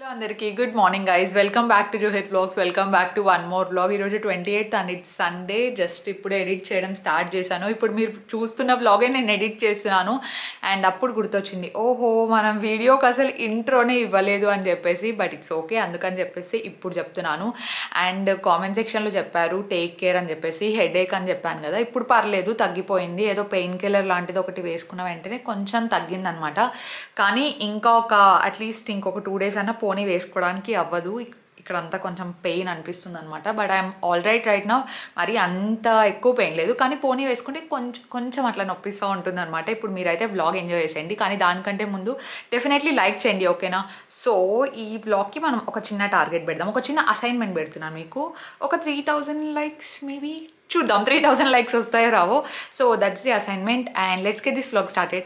అందరికి good morning guys welcome back to Johith vlogs welcome back to one more vlog ఈరోజు twenty eighth and it's Sunday just ఇప్పుడు edit చేయడం start చేశాను ఇప్పుడు మీరు చూస్తున్న బ్లాగే నేను ఎడిట్ చేస్తున్నాను అండ్ అప్పుడు గుర్తొచ్చింది ఓహో మనం వీడియోకి అసలు ఇంట్రోనే ఇవ్వలేదు అని చెప్పేసి బట్ ఇట్స్ ఓకే అందుకని చెప్పేసి ఇప్పుడు చెప్తున్నాను అండ్ కామెంట్ సెక్షన్లో చెప్పారు టేక్ కేర్ అని చెప్పేసి హెడేక్ అని చెప్పాను కదా ఇప్పుడు పర్లేదు తగ్గిపోయింది ఏదో పెయిన్ కిల్లర్ లాంటిది ఒకటి వేసుకున్న వెంటనే కొంచెం తగ్గిందనమాట కానీ ఇంకా ఒక అట్లీస్ట్ ఇంకొక టూ డేస్ అయినా పోనీ వేసుకోవడానికి అవ్వదు ఇక్- ఇక్కడంతా కొంచెం పెయిన్ అనిపిస్తుంది అనమాట but I'm all right right నా మరి అంత ఎక్కువ పెయిన్ లేదు కానీ పోనీ వేసుకుంటే కొంచెం కొంచెం అట్లా నొప్పిస్తూ ఉంటుంది అనమాట ఇప్పుడు మీరైతే బ్లాగ్ ఎంజాయ్ చేసేయండి కానీ దానికంటే ముందు డెఫినెట్లీ లైక్ చేయండి ఓకేనా సో ఈ బ్లాగ్కి మనం ఒక చిన్న టార్గెట్ పెడదాం ఒక చిన్న అసైన్మెంట్ పెడుతున్నాను మీకు ఒక త్రీ థౌజండ్ లైక్స్ మేబీ చూద్దాం త్రీ థౌజండ్ లైక్స్ వస్తాయో రావో so that's the assignment and let's get this vlog started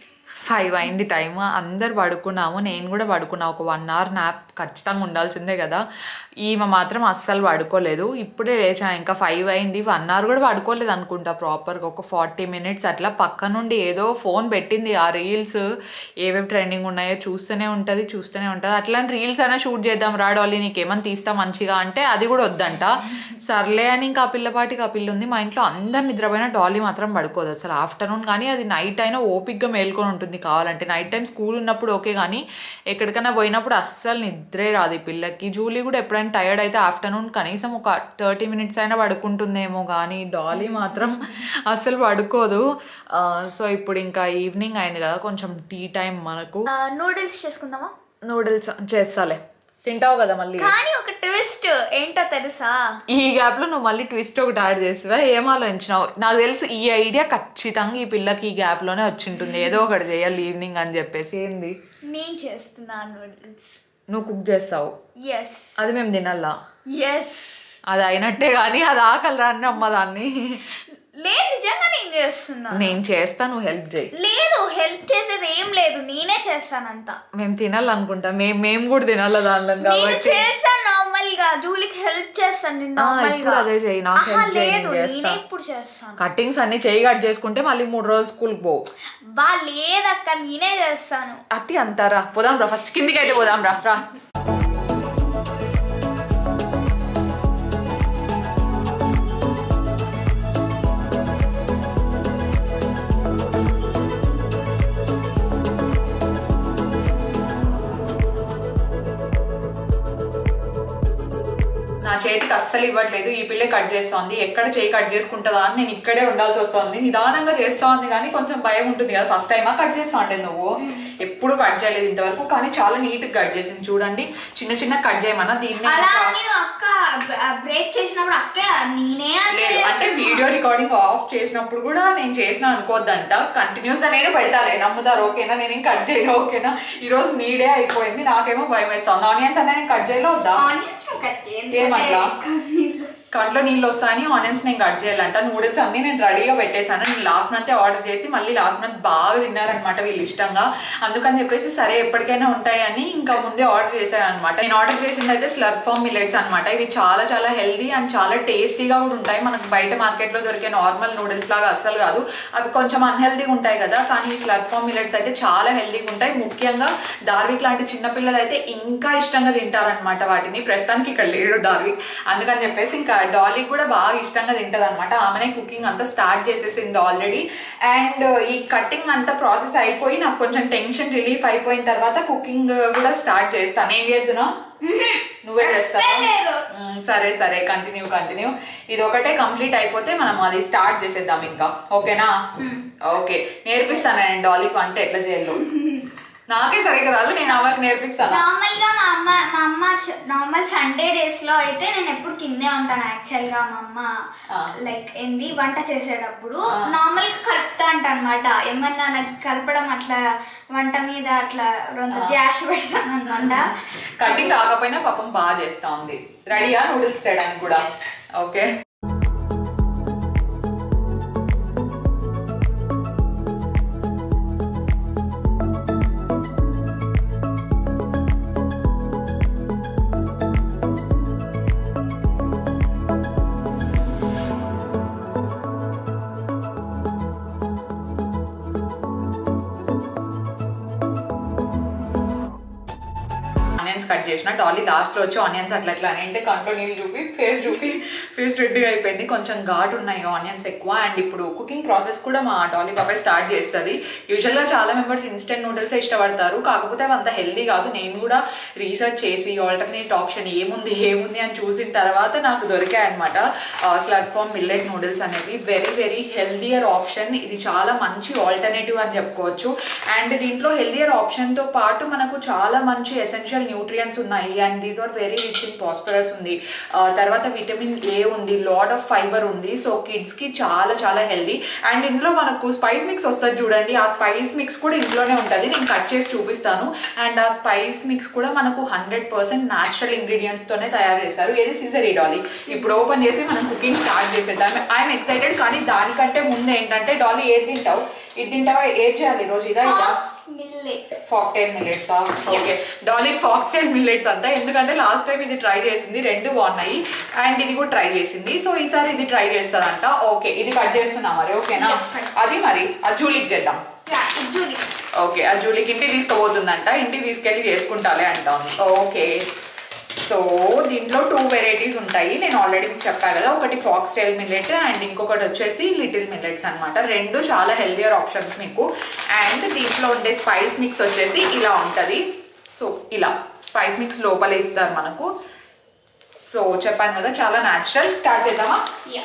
five అయింది టైం అందరు పడుకున్నాము నేను కూడా పడుకున్నా ఒక వన్ అవర్ నాప్ ఖచ్చితంగా ఉండాల్సిందే కదా ఈమె మాత్రం అస్సలు పడుకోలేదు ఇప్పుడే లేచాను ఇంకా ఫైవ్ అయింది వన్ అవర్ కూడా పడుకోలేదు అనుకుంటా ప్రాపర్గా ఒక ఫార్టీ మినిట్స్ అట్లా పక్క నుండి ఏదో ఫోన్ పెట్టింది ఆ రీల్స్ ఏవేవి ట్రెండింగ్ ఉన్నాయో చూస్తూనే ఉంటుంది చూస్తూనే ఉంటుంది అట్లాంటి రీల్స్ అయినా షూట్ చేద్దాం రా డాలీ నీకేమని తీస్తా మంచిగా అంటే అది కూడా వద్దంట సర్లే అని ఇంకా ఆ పిల్లపాటికి ఆ పిల్ల ఉంది మా ఇంట్లో అందరు నిద్రపోయినా డాలీ మాత్రం పడుకోదు అసలు ఆఫ్టర్నూన్ కానీ అది నైట్ అయినా ఓపిక్గా మేల్కొని ఉంటుంది కావాలంటే నైట్ టైం స్కూల్ ఉన్నప్పుడు ఓకే కానీ ఎక్కడికైనా పోయినప్పుడు అస్సలు నిద్రే రాదు ఈ పిల్లకి జూలీ కూడా ఎప్పుడైనా టైర్డ్ అయితే ఆఫ్టర్నూన్ కనీసం ఒక థర్టీ మినిట్స్ అయినా పడుకుంటుందేమో కానీ డాలీ మాత్రం అస్సలు పడుకోదు ఆ, సో ఇప్పుడు ఇంకా ఈవినింగ్ అయింది కదా కొంచెం టీ టైం మనకు నూడిల్స్ చేసుకుందామా నూడిల్స్ చేస్తాలే తింటావు కదా మళ్ళీ కానీ ఒక ట్విస్ట్ ఏంటో తెలుసా ఈ గ్యాప్ లో నువ్వు మళ్ళీ ట్విస్ట్ ఒకటి యాడ్ చేస్తావా ఏం ఆలోచించినావు నాకు తెలుసు ఈ ఐడియా ఖచ్చితంగా ఈ పిల్లకి ఈ గ్యాప్ లోనే వచ్చింటుంది ఏదో ఒకటి చేయాలి ఈవినింగ్ అని చెప్పేసి ఏంది నేను చేస్తున్నా నూడిల్స్ నువ్వు కుక్ చేస్తావు ఎస్ అది మేము తినాలా ఎస్ అది అయినట్టే కానీ అది ఆకలి రాని అమ్మ దాన్ని లేదు నిజంగా నేను చేస్తున్నా నేను చేస్తా నువ్వు హెల్ప్ చేయి లేదు హెల్ప్ చేసేది ఏం లేదు నేనే చేస్తానంత మేము తినాలనుకుంటా మేము మేము కూడా తినాలి దానిలో నేను కాబట్టి చేస్తాను నార్మల్ గా జూలికి హెల్ప్ చేస్తాను నేను ఆ, నార్మల్ ఇప్పుడు గా అదే చెయ్యి, నాకు ఆహా, help చేయి, లేదు నేను చేస్తా. నేనే ఇప్పుడు చేస్తాను కట్టింగ్స్ అన్ని చేయి కట్ చేసుకుంటే మళ్ళీ మూడు రోజులు స్కూల్కి పోవు బా లేదక్క నేనే చేస్తాను అతి అంటారా పోదాం రా ఫస్ట్ కిందికి అయితే పోదాం రా రా నా చేతికి అస్సలు ఇవ్వట్లేదు ఈ పిల్ల కట్ చేస్తోంది ఎక్కడ చేయి కట్ చేసుకుంటుందా అని నేను ఇక్కడే ఉండాల్సి వస్తుంది నిదానంగా చేస్తా ఉంది కానీ కొంచెం భయం ఉంటుంది కదా ఫస్ట్ టైమా కట్ చేస్తా ఉండే నువ్వు ఎప్పుడు కట్ చేయలేదు ఇంతవరకు కానీ చాలా నీట్ గా కట్ చేసింది చూడండి చిన్న చిన్న కట్ చేయమన్నా దీన్ని అలా ఇంకా- అని అక్క బ్రేక్ చేసినప్పుడు అక్క నేనే అంత లేదు అంటే చేస్తున్నా. వీడియో రికార్డింగ్ ఆఫ్ చేసినప్పుడు కూడా నేను చేసిన అనుకోవద్దంట కంటిన్యూస్ గా నేను పెడతాలే నమ్ముతారు ఓకేనా నేను కట్ చేయను ఓకేనా ఈ రోజు నీడే అయిపోయింది నాకేమో భయం వేస్తాను ఆనియన్స్ అన్న నేను కట్ చేయలో వద్దా ఆనియన్స్ నువ్వు కట్ చేయండి. ఏమట్లా? కన్నీళ్ళు వస్తాయి. కంట్లో నీళ్ళు వస్తాయని ఆనియన్స్ నేను కట్ చేయాలంట నూడిల్స్ అన్ని నేను రెడీగా పెట్టేశాను నేను లాస్ట్ మంత్ ఆర్డర్ చేసి మళ్ళీ లాస్ట్ మంత్ బాగా తిన్నారనమాట వీళ్ళు ఇష్టంగా అందుకని చెప్పేసి సరే ఎప్పటికైనా ఉంటాయని ఇంకా ముందే ఆర్డర్ చేశాను అనమాట నేను ఆర్డర్ చేసింది అయితే స్లర్ప్ ఫామ్ మిల్లెట్స్ అనమాట ఇవి చాలా చాలా హెల్దీ అండ్ చాలా టేస్టీగా కూడా ఉంటాయి మనకు బయట మార్కెట్లో దొరికే నార్మల్ నూడిల్స్ లాగా అస్సలు కాదు అవి కొంచెం అన్హెల్దీగా ఉంటాయి కదా కానీ ఈ స్లర్ప్ ఫామ్ మిల్లెట్స్ అయితే చాలా హెల్దీగా ఉంటాయి ముఖ్యంగా డార్విక్ లాంటి చిన్న పిల్లలు అయితే ఇంకా ఇష్టంగా తింటారనమాట వాటిని ప్రస్తుతానికి ఇక్కడ లేడు డార్విక్ అందుకని చెప్పేసి ఇంకా డాలీ కూడా బాగా ఇష్టంగా తింటది అనమాట ఆమెనే కుకింగ్ అంతా స్టార్ట్ చేసేసింది ఆల్రెడీ అండ్ ఈ కటింగ్ అంతా ప్రాసెస్ అయిపోయి నాకు కొంచెం టెన్షన్ రిలీఫ్ అయిపోయిన తర్వాత కుకింగ్ కూడా స్టార్ట్ చేస్తాను ఏం చేద్దునా నువ్వే చేస్తావా లేదు. మ్మ్, సరే సరే కంటిన్యూ కంటిన్యూ ఇది ఒకటే కంప్లీట్ అయిపోతే మనం అది స్టార్ట్ చేసేద్దాం ఇంకా ఓకేనా ఓకే నేర్పిస్తాను నేను డాలీకి అంటే ఎట్లా చేయాలో నాకే సరిగ్గా రాదు నేను అమ్మకి నేర్పిస్తాను నార్మల్ గా మా అమ్మ మా అమ్మ చ- నార్మల్ సండే డేస్ లో అయితే నేను ఎప్పుడు కిందే ఉంటాను యాక్చువల్ గా మా అమ్మ ఆ. లైక్ ఏంది వంట చేసేటప్పుడు నార్మల్ గా కలుపుతా అంట అనమాట ఏమన్నా నాకు కలపడం అట్లా వంట మీద అట్లా రొంత ధ్యాస పెడతాను అనమాట కటింగ్ రాకపోయినా పాపం బాగా చేస్తా ఉంది రెడీయా నూడిల్స్ చేయడానికి కూడా ఓకే ఆనియన్స్ కట్ చేసిన డాలీ లాస్ట్ లో వచ్చి ఆనియన్స్ అట్లా అట్లా అని అంటే కంట్లో నీళ్ళు చూపి ఫేస్ చూపి ఫేస్ రెడ్గా అయిపోయింది కొంచెం ఘాటు ఉన్నాయి ఆనియన్స్ ఎక్కువ అండ్ ఇప్పుడు కుకింగ్ ప్రాసెస్ కూడా మా డాలీ బాబాయ్ స్టార్ట్ చేస్తుంది యూజువల్గా చాలా మెంబర్స్ ఇన్స్టెంట్ నూడిల్స్ ఇష్టపడతారు కాకపోతే అవి అంత హెల్దీ కాదు నేను కూడా రీసెర్చ్ చేసి ఆల్టర్నేట్ ఆప్షన్ ఏముంది ఏముంది అని చూసిన తర్వాత నాకు దొరికాయి అనమాట స్లగ్ ఫామ్ మిల్లెట్ నూడిల్స్ అనేవి వెరీ వెరీ హెల్దియర్ ఆప్షన్ ఇది చాలా మంచి ఆల్టర్నేటివ్ అని చెప్పుకోవచ్చు అండ్ దీంట్లో హెల్దియర్ ఆప్షన్తో పాటు మనకు చాలా మంచి ఎసెన్షియల్ న్యూట్రియంట్స్ ఉన్నాయి and these are very rich in phosphorus ఉంది ఆ, తర్వాత విటమిన్ ఏ ఉంది లాడ్ ఆఫ్ ఫైబర్ ఉంది సో కిడ్స్కి చాలా చాలా హెల్దీ అండ్ ఇందులో మనకు స్పైస్ మిక్స్ వస్తుంది చూడండి ఆ స్పైస్ మిక్స్ కూడా ఇంట్లోనే ఉంటుంది నేను కట్ చేసి చూపిస్తాను అండ్ ఆ స్పైస్ మిక్స్ కూడా మనకు హండ్రెడ్ పర్సెంట్ న్యాచురల్ ఇంగ్రీడియంట్స్తోనే తయారు చేస్తారు ఏది సిజరీ డాలీ ఇప్పుడు ఓపెన్ చేసి మనం కుకింగ్ స్టార్ట్ చేసేద్దాం ఐఎమ్ ఎక్సైటెడ్ కానీ దానికంటే ముందు ఏంటంటే డాలీ ఏది తింటావు ఇది తింటావా ఏది చేయాలి ఈ రోజు ఇదా ఇదా millet foxtail millets okay Dolly foxtail millets అంతా ఎందుకంటే లాస్ట్ టైం ఇది ట్రై చేసింది రెండు బాగున్నాయి అండ్ ఇది కూడా ట్రై చేసింది సో ఈసారి ఇది ట్రై చేస్తారంట ఓకే ఇది కట్ చేస్తున్నా మరి ఓకేనా అది మరి అది జూలికి చేద్దాం జూలీ ఓకే ఆ జూలికి ఇంటికి తీసుకుపోతుందంట ఇంటికి తీసుకెళ్ళి చేసుకుంటాలే అంటాం ఓకే సో దీంట్లో టూ వెరైటీస్ ఉంటాయి నేను ఆల్రెడీ మీకు చెప్పా కదా ఒకటి ఫాక్స్ టైల్ మిల్లెట్ అండ్ ఇంకొకటి వచ్చేసి లిటిల్ మిల్లెట్స్ అన్నమాట రెండు చాలా హెల్దియర్ ఆప్షన్స్ మీకు అండ్ దీంట్లో ఉండే స్పైస్ మిక్స్ వచ్చేసి ఇలా ఉంటుంది సో ఇలా స్పైస్ మిక్స్ లోపల ఇస్తారు మనకు సో చెప్పాను కదా చాలా న్యాచురల్ స్టార్ట్ చేద్దామా యా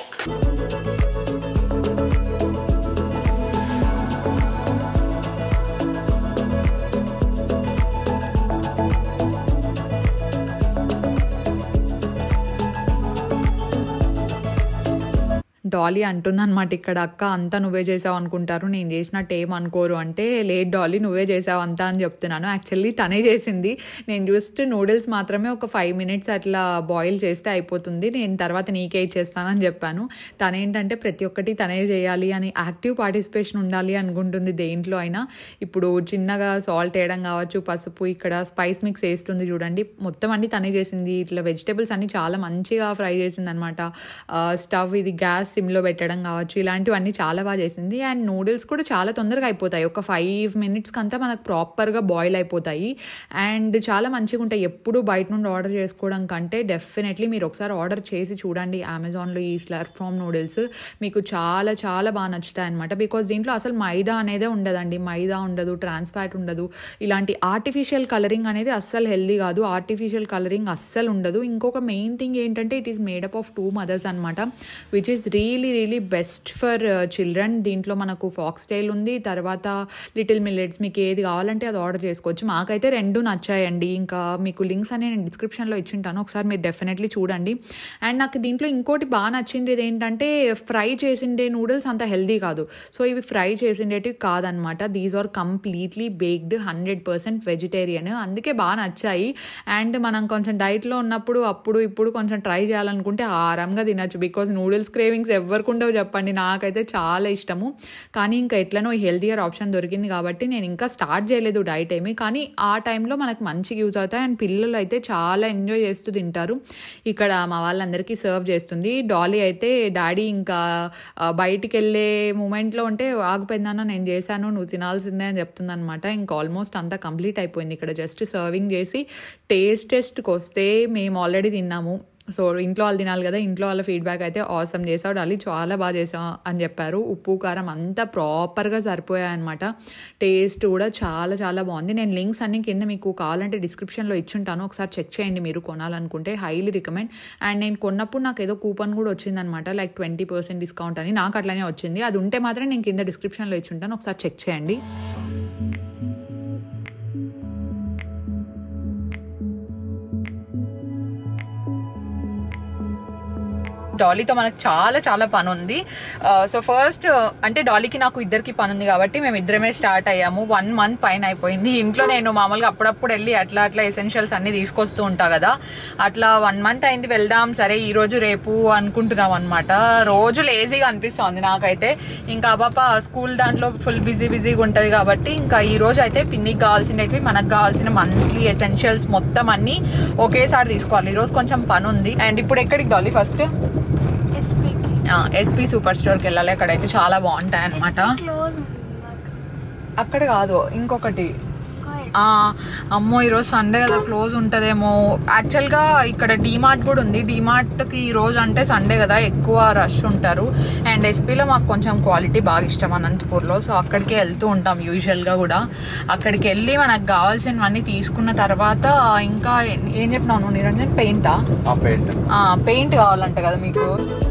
డాలీ అంటుందన్నమాట ఇక్కడ అక్క అంతా నువ్వే చేసావు అనుకుంటారు నేను చేసినట్టు ఏం అనుకోరు అంటే లేదు డాలీ నువ్వే చేసావు అంతా అని చెప్తున్నాను యాక్చువల్లీ తనే చేసింది నేను జస్ట్ నూడిల్స్ మాత్రమే ఒక ఫైవ్ మినిట్స్ అట్లా బాయిల్ చేస్తే అయిపోతుంది నేను తర్వాత నీకే ఇచ్చేస్తానని చెప్పాను తనేంటంటే ప్రతి ఒక్కటి తనే చేయాలి అని యాక్టివ్ పార్టిసిపేషన్ ఉండాలి అనుకుంటుంది దేంట్లో అయినా ఇప్పుడు చిన్నగా సాల్ట్ వేయడం కావచ్చు పసుపు ఇక్కడ స్పైస్ మిక్స్ వేస్తుంది చూడండి మొత్తం అన్ని తనే చేసింది ఇట్లా వెజిటేబుల్స్ అన్ని చాలా మంచిగా ఫ్రై చేసింది అనమాట స్టవ్ ఇది గ్యాస్ సిమ్లో పెట్టడం కావచ్చు ఇలాంటివన్నీ చాలా బాగా చేసింది అండ్ నూడిల్స్ కూడా చాలా తొందరగా అయిపోతాయి ఒక ఫైవ్ మినిట్స్కి అంతా మనకు ప్రాపర్గా బాయిల్ అయిపోతాయి అండ్ చాలా మంచిగా ఉంటాయి ఎప్పుడు బయట నుండి ఆర్డర్ చేసుకోవడం కంటే డెఫినెట్లీ మీరు ఒకసారి ఆర్డర్ చేసి చూడండి అమెజాన్లో ఈ స్లర్ ఫ్రామ్ నూడిల్స్ మీకు చాలా చాలా బాగా నచ్చుతాయి అనమాట బికాస్ దీంట్లో అసలు మైదా అనేదే ఉండదండి మైదా ఉండదు ట్రాన్స్ ఫ్యాట్ ఉండదు ఇలాంటి ఆర్టిఫిషియల్ కలరింగ్ అనేది అస్సలు హెల్దీ కాదు ఆర్టిఫిషియల్ కలరింగ్ అస్సలు ఉండదు ఇంకొక మెయిన్ థింగ్ ఏంటంటే it is made up of two mothers అనమాట which is really really best for children దీంట్లో మనకు ఫాక్స్ టైల్ ఉంది తర్వాత లిటిల్ మిల్లెట్స్ మీకు ఏది కావాలంటే అది ఆర్డర్ చేసుకోవచ్చు మాకైతే రెండు నచ్చాయండి ఇంకా మీకు లింక్స్ అని నేను డిస్క్రిప్షన్లో ఇచ్చింటాను ఒకసారి మీరు డెఫినెట్లీ చూడండి అండ్ నాకు దీంట్లో ఇంకోటి బాగా నచ్చింది ఏంటంటే ఫ్రై చేసిండే నూడిల్స్ అంత హెల్దీ కాదు సో ఇవి ఫ్రై చేసిండేటివి కాదనమాట these are completely baked hundred percent vegetarian అందుకే బాగా నచ్చాయి అండ్ మనం కొంచెం డైట్లో ఉన్నప్పుడు అప్పుడు ఇప్పుడు కొంచెం ట్రై చేయాలనుకుంటే ఆరాంగా తినచ్చు బికాజ్ నూడిల్స్ క్రేవింగ్స్ ఎవరికి ఉండవు చెప్పండి నాకైతే చాలా ఇష్టము కానీ ఇంకా ఎట్లనో హెల్దియర్ ఆప్షన్ దొరికింది కాబట్టి నేను ఇంకా స్టార్ట్ చేయలేదు డైట్ ఏమి కానీ ఆ టైంలో మనకు మంచిగా యూజ్ అవుతాయి అండ్ పిల్లలు అయితే చాలా ఎంజాయ్ చేస్తూ తింటారు ఇక్కడ మా వాళ్ళందరికీ సర్వ్ చేస్తుంది డాలీ అయితే డాడీ ఇంకా ఆ, బయటికి వెళ్ళే మూమెంట్లో ఉంటే ఆగిపోయిందన్న నేను చేశాను నువ్వు తినాల్సిందే అని చెప్తుందనమాట ఇంకా ఆల్మోస్ట్ అంతా కంప్లీట్ అయిపోయింది ఇక్కడ జస్ట్ సర్వింగ్ చేసి టేస్ట్ టెస్ట్కి వస్తే మేము ఆల్రెడీ తిన్నాము సో ఇంట్లో వాళ్ళు తినాలి కదా ఇంట్లో వాళ్ళ ఫీడ్బ్యాక్ అయితే ఆసమ్ చేసావు డాలీ చాలా బాగా చేసావు అని చెప్పారు ఉప్పు కారం అంతా ప్రాపర్గా సరిపోయాయి అనమాట టేస్ట్ కూడా చాలా చాలా బాగుంది నేను లింక్స్ అన్ని కింద మీకు కావాలంటే డిస్క్రిప్షన్లో ఇచ్చుంటాను ఒకసారి చెక్ చేయండి మీరు కొనాలనుకుంటే హైలీ రికమెండ్ అండ్ నేను కొన్నప్పుడు నాకు ఏదో కూపన్ కూడా వచ్చిందనమాట లైక్ ట్వంటీ పర్సెంట్ డిస్కౌంట్ అని నాకు అట్లనే వచ్చింది అది ఉంటే మాత్రం నేను కింద డిస్క్రిప్షన్లో ఇచ్చుంటాను ఒకసారి చెక్ చేయండి డాలీతో మనకు చాలా చాలా పని ఉంది సో ఫస్ట్ అంటే డాలీకి నాకు ఇద్దరికి పని ఉంది కాబట్టి మేము ఇద్దరమే స్టార్ట్ అయ్యాము వన్ మంత్ పైన అయిపోయింది ఇంట్లో నేను మామూలుగా అప్పుడప్పుడు వెళ్ళి అట్లా అట్లా ఎసెన్షియల్స్ అన్ని తీసుకొస్తూ ఉంటా కదా అట్లా వన్ మంత్ అయింది వెళ్దాం సరే ఈ రోజు రేపు అనుకుంటున్నాం అనమాట రోజు లేజీగా అనిపిస్తుంది నాకైతే ఇంకా పాప స్కూల్ దాంట్లో ఫుల్ బిజీ బిజీగా ఉంటది కాబట్టి ఇంకా ఈ రోజు అయితే పిన్నికి కావాల్సినవి మనకు కావాల్సిన మంత్లీ ఎసెన్షియల్స్ మొత్తం అన్ని ఒకేసారి తీసుకోవాలి ఈ రోజు కొంచెం పని ఉంది అండ్ ఇప్పుడు ఎక్కడికి డాలీ ఫస్ట్ ఎస్పీకి ఎస్పీ సూపర్ స్టోర్కి వెళ్ళాలి అక్కడైతే చాలా బాగుంటాయి అనమాట క్లోజ్ ఉంది మాకు అక్కడ కాదు ఇంకొకటి కోయల్ ఆ, అమ్మో ఈరోజు సండే కదా క్లోజ్ ఉంటుందేమో యాక్చువల్గా ఇక్కడ డీమార్ట్ కూడా ఉంది డీమార్ట్కి ఈ రోజు అంటే సండే కదా ఎక్కువ రష్ ఉంటారు అండ్ ఎస్పీలో మాకు కొంచెం క్వాలిటీ బాగా ఇష్టం అనంతపూర్లో సో అక్కడికే వెళ్తూ ఉంటాం యూజువల్గా కూడా అక్కడికి వెళ్ళి మనకు కావాల్సినవన్నీ తీసుకున్న తర్వాత ఇంకా ఏం చెప్పినావు నిరంజన్ పెయింటా ఆ పెయింట్ పెయింట్ కావాలంట కదా మీకు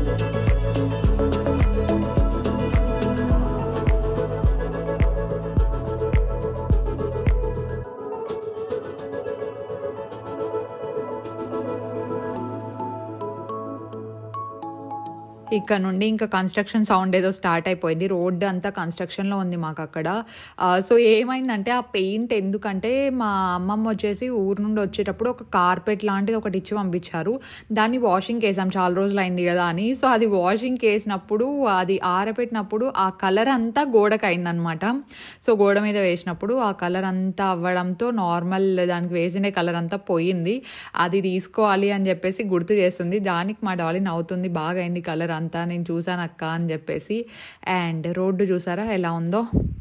ఇక్కడ నుండి ఇంకా కన్స్ట్రక్షన్ సౌండ్ ఏదో స్టార్ట్ అయిపోయింది రోడ్ అంతా కన్స్ట్రక్షన్లో ఉంది మాకు అక్కడ ఆ, సో ఏమైందంటే ఆ పెయింట్ ఎందుకంటే మా అమ్మమ్మ వచ్చేసి ఊరు నుండి వచ్చేటప్పుడు ఒక కార్పెట్ లాంటిది ఒకటి ఇచ్చి పంపించారు దాన్ని వాషింగ్ వేసాం చాలా రోజులు అయింది కదా అని సో అది వాషింగ్ వేసినప్పుడు అది ఆరబెట్టినప్పుడు ఆ కలర్ అంతా గోడకు అయిందనమాట సో గోడ మీద వేసినప్పుడు ఆ కలర్ అంతా అవ్వడంతో నార్మల్ దానికి వేసిన కలర్ అంతా పోయింది అది తీసుకోవాలి అని చెప్పేసి గుర్తు చేస్తుంది దానికి మా డాలీ నవ్వుతుంది బాగా అయింది కలర్ అంతా నేను చూసాను అక్క అని చెప్పేసి అండ్ రోడ్డు చూసారా ఎలా ఉందో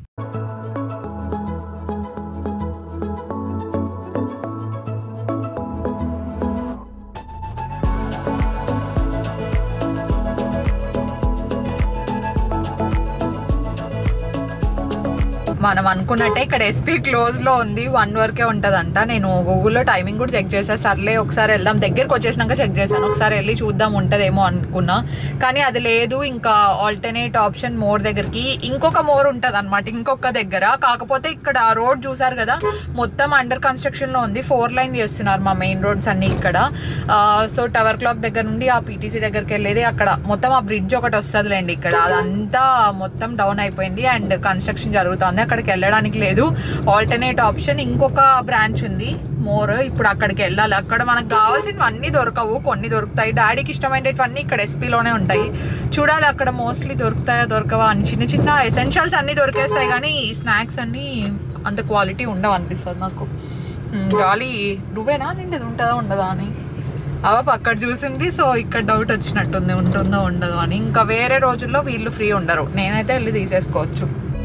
మనం అనుకున్నట్టే ఇక్కడ ఎస్పీ క్లోజ్ లో ఉంది వన్ వరకే ఉంటదంట నేను గూగుల్లో టైమింగ్ కూడా చెక్ చేసా సర్లే ఒకసారి వెళ్దాం దగ్గరికి వచ్చేసినాక చెక్ చేశాను ఒకసారి వెళ్ళి చూద్దాం ఉంటదేమో అనుకున్నా కానీ అది లేదు ఇంకా ఆల్టర్నేట్ ఆప్షన్ మోర్ దగ్గరికి ఇంకొక మోర్ ఉంటది అనమాట ఇంకొక దగ్గర కాకపోతే ఇక్కడ రోడ్ చూసారు కదా మొత్తం అండర్ కన్స్ట్రక్షన్ లో ఉంది ఫోర్ లైన్ చేస్తున్నారు మా మెయిన్ రోడ్స్ అన్ని ఇక్కడ సో టవర్ క్లాక్ దగ్గర నుండి ఆ పీటీసీ దగ్గరికి వెళ్ళేది అక్కడ మొత్తం ఆ బ్రిడ్జ్ ఒకటి వస్తుందిలేండి ఇక్కడ అదంతా మొత్తం డౌన్ అయిపోయింది అండ్ కన్స్ట్రక్షన్ జరుగుతుంది అక్కడికి వెళ్ళడానికి లేదు ఆల్టర్నేట్ ఆప్షన్ ఇంకొక బ్రాంచ్ ఉంది మోర్ ఇప్పుడు అక్కడికి వెళ్ళాలి అక్కడ మనకు కావాల్సినవన్నీ దొరకవు కొన్ని దొరుకుతాయి డాడీకి ఇష్టమైనవన్నీ ఇక్కడ ఎస్పీలోనే ఉంటాయి చూడాలి అక్కడ మోస్ట్లీ దొరుకుతాయా దొరకవా అని చిన్న చిన్న ఎసెన్షియల్స్ అన్నీ దొరికేస్తాయి కానీ ఈ స్నాక్స్ అన్నీ అంత క్వాలిటీ ఉండవు అనిపిస్తుంది నాకు డాలీ నువ్వేనా నిండేది ఉంటుందా ఉండదా అని అవ అక్కడ చూసింది సో ఇక్కడ డౌట్ వచ్చినట్టుంది ఉంటుందో ఉండదో అని ఇంకా వేరే రోజుల్లో వీళ్ళు ఫ్రీ ఉండరు నేనైతే వెళ్ళి తీసేసుకోవచ్చు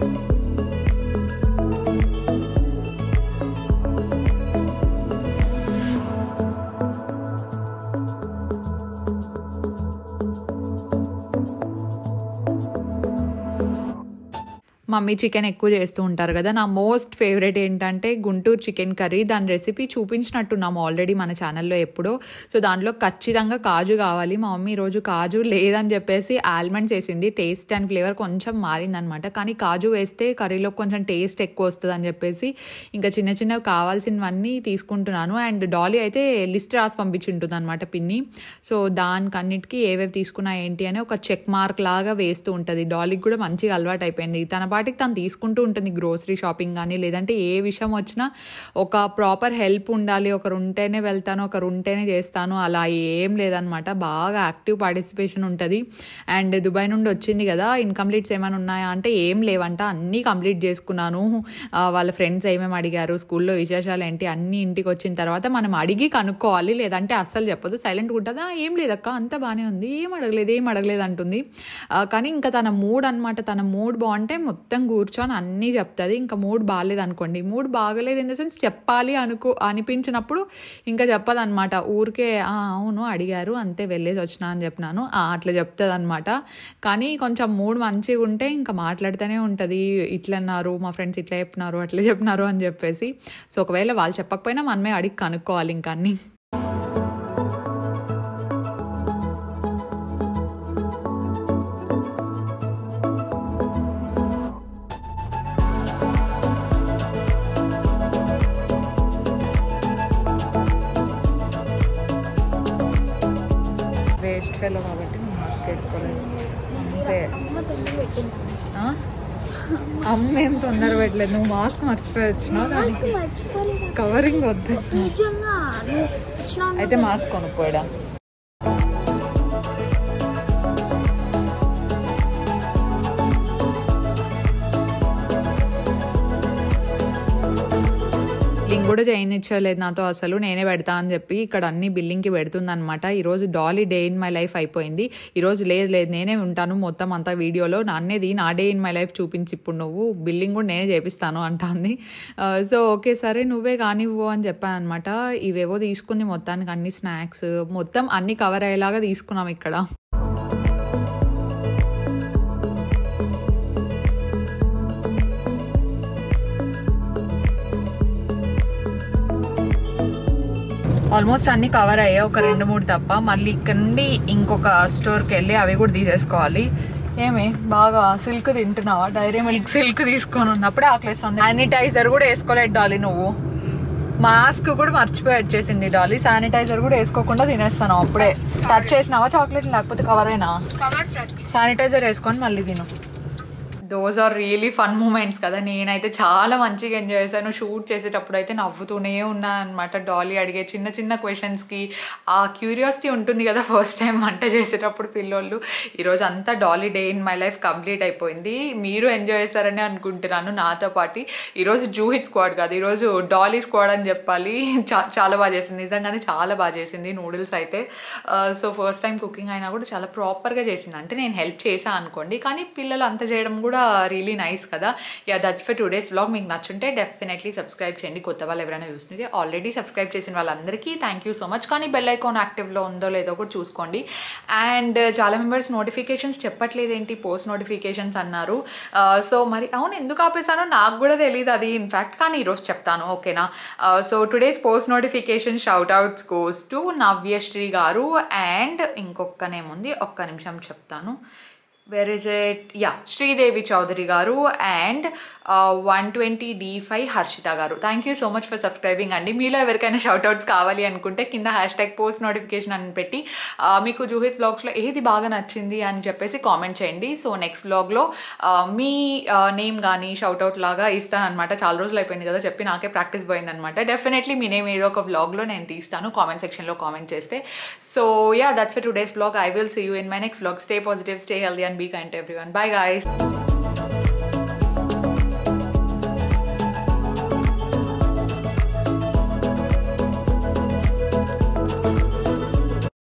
మమ్మీ చికెన్ ఎక్కువ చేస్తూ ఉంటారు కదా నా మోస్ట్ ఫేవరెట్ ఏంటంటే గుంటూరు చికెన్ కర్రీ దాని రెసిపీ చూపించినట్టున్నాము ఆల్రెడీ మన ఛానల్లో ఎప్పుడో సో దాంట్లో ఖచ్చితంగా కాజు కావాలి మా మమ్మీ ఈరోజు కాజు లేదని చెప్పేసి ఆల్మండ్స్ వేసింది టేస్ట్ అండ్ ఫ్లేవర్ కొంచెం మారిందనమాట కానీ కాజు వేస్తే కర్రీలో కొంచెం టేస్ట్ ఎక్కువ వస్తుంది అని చెప్పేసి ఇంకా చిన్న చిన్నవి కావాల్సినవన్నీ తీసుకుంటున్నాను అండ్ డాలీ అయితే లిస్ట్ రాసి పంపించుంటుంది అనమాట పిన్ని సో దానికన్నిటికీ ఏవేవి తీసుకున్నా ఏంటి అని ఒక చెక్ మార్క్ లాగా వేస్తూ ఉంటుంది డాలీకి కూడా మంచిగా అలవాటు అయిపోయింది తన పాటికి తను తీసుకుంటూ ఉంటుంది గ్రోసరీ షాపింగ్ కానీ లేదంటే ఏ విషయం వచ్చినా ఒక ప్రాపర్ హెల్ప్ ఉండాలి ఒకరు ఉంటేనే వెళ్తాను ఒకరు ఉంటేనే చేస్తాను అలా ఏం లేదనమాట బాగా యాక్టివ్ పార్టిసిపేషన్ ఉంటుంది అండ్ దుబాయ్ నుండి వచ్చింది కదా ఇన్కంప్లీట్స్ ఏమైనా ఉన్నాయా అంటే ఏం లేవంట అన్నీ కంప్లీట్ చేసుకున్నాను ఆ, వాళ్ళ ఫ్రెండ్స్ ఏమేమి అడిగారు స్కూల్లో విశేషాలు ఏంటి అన్నీ ఇంటికి వచ్చిన తర్వాత మనం అడిగి కనుక్కోవాలి లేదంటే అస్సలు చెప్పదు సైలెంట్గా ఉంటుంది "ఆ, ఏం లేదక్క అంత బాగానే ఉంది ఏం అడగలేదు ఏం అడగలేదు అంటుంది ఆ, కానీ ఇంకా తన మూడ్ అనమాట తన మూడ్ బాగుంటే మొత్తం కూర్చొని అన్నీ చెప్తుంది ఇంకా మూడ్ బాగాలేదు అనుకోండి మూడ్ బాగలేదు ఇన్ ద సెన్స్ చెప్పాలి అనుకో అనిపించినప్పుడు ఇంకా చెప్పదన్నమాట ఊరికే "ఆ, అవును అడిగారు అంతే వెళ్ళేసి వచ్చినా అని చెప్పినాను "ఆ, అట్లా చెప్తుంది అనమాట కానీ కొంచెం మూడ్ మంచిగా ఉంటే ఇంకా మాట్లాడుతూనే ఉంటుంది ఇట్లా అన్నారు మా ఫ్రెండ్స్ ఇట్లా చెప్పినారు అట్లా చెప్పినారు అని చెప్పేసి సో ఒకవేళ వాళ్ళు చెప్పకపోయినా మనమే అడిగి కనుక్కోవాలి ఇంకా అన్నీ వేస్ట్ ఫెలో కాబట్టి మాస్క్ వేసుకోలేదు అంతే ఆ? అమ్మ ఏం తొందర పెట్టలేదు నువ్వు మాస్క్ మర్చిపోయి వచ్చినావు దానికి మర్చిపోలేదు కవరింగ్ వద్దు నిజంగా నువ్వు వచ్చినా అయితే మాస్క్ కొనుక్కోడా లింక్ కూడా చేయనిచ్చలేదు నాతో అసలు నేనే పెడతా అని చెప్పి ఇక్కడ అన్ని బిల్లింగ్కి పెడుతుంది అనమాట ఈరోజు daily day in my life అయిపోయింది ఈరోజు లేదు లేదు నేనే ఉంటాను మొత్తం అంతా వీడియోలో నాన్నది నా డే ఇన్ మై లైఫ్ చూపించి ఇప్పుడు నువ్వు బిల్లింగ్ కూడా నేనే చేపిస్తాను అంటుంది సో ఓకే సరే నువ్వే కానివ్వు అని చెప్పాను అనమాట ఇవేవో తీసుకుంది మొత్తానికి అన్ని స్నాక్స్ మొత్తం అన్ని కవర్ అయ్యేలాగా తీసుకున్నాం ఇక్కడ ఆల్మోస్ట్ అన్ని కవర్ అయ్యాయి ఒక రెండు మూడు తప్ప మళ్ళీ ఇక్కడ నుండి ఇంకొక స్టోర్కి వెళ్ళి అవి కూడా తీసేసుకోవాలి ఏమి బాగా సిల్క్ తింటున్నావా డైరీ మిల్క్ సిల్క్ తీసుకొని ఉన్నప్పుడే ఆకలిస్తుంది శానిటైజర్ కూడా వేసుకోలేదు డాలీ నువ్వు మాస్క్ కూడా మర్చిపోయి వచ్చేసింది డాలీ శానిటైజర్ కూడా వేసుకోకుండా తినేస్తాను అప్పుడే టచ్ చేసినావా చాక్లెట్ లేకపోతే కవర్ అయినా శానిటైజర్ వేసుకొని మళ్ళీ తిను those are really fun moments కదా నేనైతే చాలా మంచిగా ఎంజాయ్ చేశాను షూట్ చేసేటప్పుడు అయితే నవ్వుతూనే ఉన్నాను అనమాట డాలీ అడిగే చిన్న చిన్న క్వశ్చన్స్కి ఆ క్యూరియాసిటీ ఉంటుంది కదా ఫస్ట్ టైం వంట చేసేటప్పుడు పిల్లోళ్ళు ఈరోజు అంతా daily day in my life complete అయిపోయింది మీరు ఎంజాయ్ చేశారని అనుకుంటున్నాను నాతో పాటు ఈరోజు జూహిత్ స్క్వాడ్ కాదు ఈరోజు డాలీ స్క్వాడ్ అని చెప్పాలి చా చాలా బాగా చేసింది నిజంగానే చాలా బాగా చేసింది నూడిల్స్ అయితే సో ఫస్ట్ టైం కుకింగ్ అయినా కూడా చాలా ప్రాపర్గా చేసింది అంటే నేను హెల్ప్ చేశాను అనుకోండి కానీ పిల్లలు అంత చేయడం కూడా రియలీ నైస్ కదా yeah that's for today's vlog మీకు నచ్చుంటే డెఫినెట్లీ సబ్స్క్రైబ్ చేయండి కొత్త వాళ్ళు ఎవరైనా చూస్తుంటే ఆల్రెడీ సబ్స్క్రైబ్ చేసిన వాళ్ళందరికీ థ్యాంక్ యూ సో మచ్ కానీ బెల్ ఐకాన్ యాక్టివ్లో ఉందో లేదో కూడా చూసుకోండి అండ్ చాలా మెంబర్స్ నోటిఫికేషన్స్ చెప్పట్లేదు ఏంటి పోస్ట్ నోటిఫికేషన్స్ అన్నారు సో మరి అవును ఎందుకు ఆపేసానో నాకు కూడా తెలియదు అది ఇన్ఫ్యాక్ట్ కానీ ఈరోజు చెప్తాను ఓకేనా so today's post notification shout outs goes to Navyasri గారు అండ్ ఇంకొకనేముంది ఒక్క నిమిషం చెప్తాను where is it yeah Sridevi Chowdary గారు and one twenty D five Harshitha గారు thank you so much for subscribing అండి మీలో ఎవరికైనా షౌట్అవుట్స్ కావాలి అనుకుంటే కింద హ్యాష్ ట్యాగ్ పోస్ట్ నోటిఫికేషన్ అని పెట్టి మీకు జూహిత్ బ్లాగ్స్లో ఏది బాగా నచ్చింది అని చెప్పేసి కామెంట్ చేయండి సో నెక్స్ట్ బ్లాగ్లో మీ నేమ్ కానీ షౌట్అవుట్ లాగా ఇస్తానమాట చాలా రోజులు అయిపోయింది కదా చెప్పి నాకే ప్రాక్టీస్ పోయిందనమాట డెఫినెట్లీ మీ నేమ్ ఏదో ఒక బ్లాగ్లో నేను తీస్తాను కామెంట్ సెక్షన్లో కామెంట్ చేస్తే so yeah that's for today's blog I will see you in my next blog stay positive stay healthy and be kind to everyone. Bye, guys.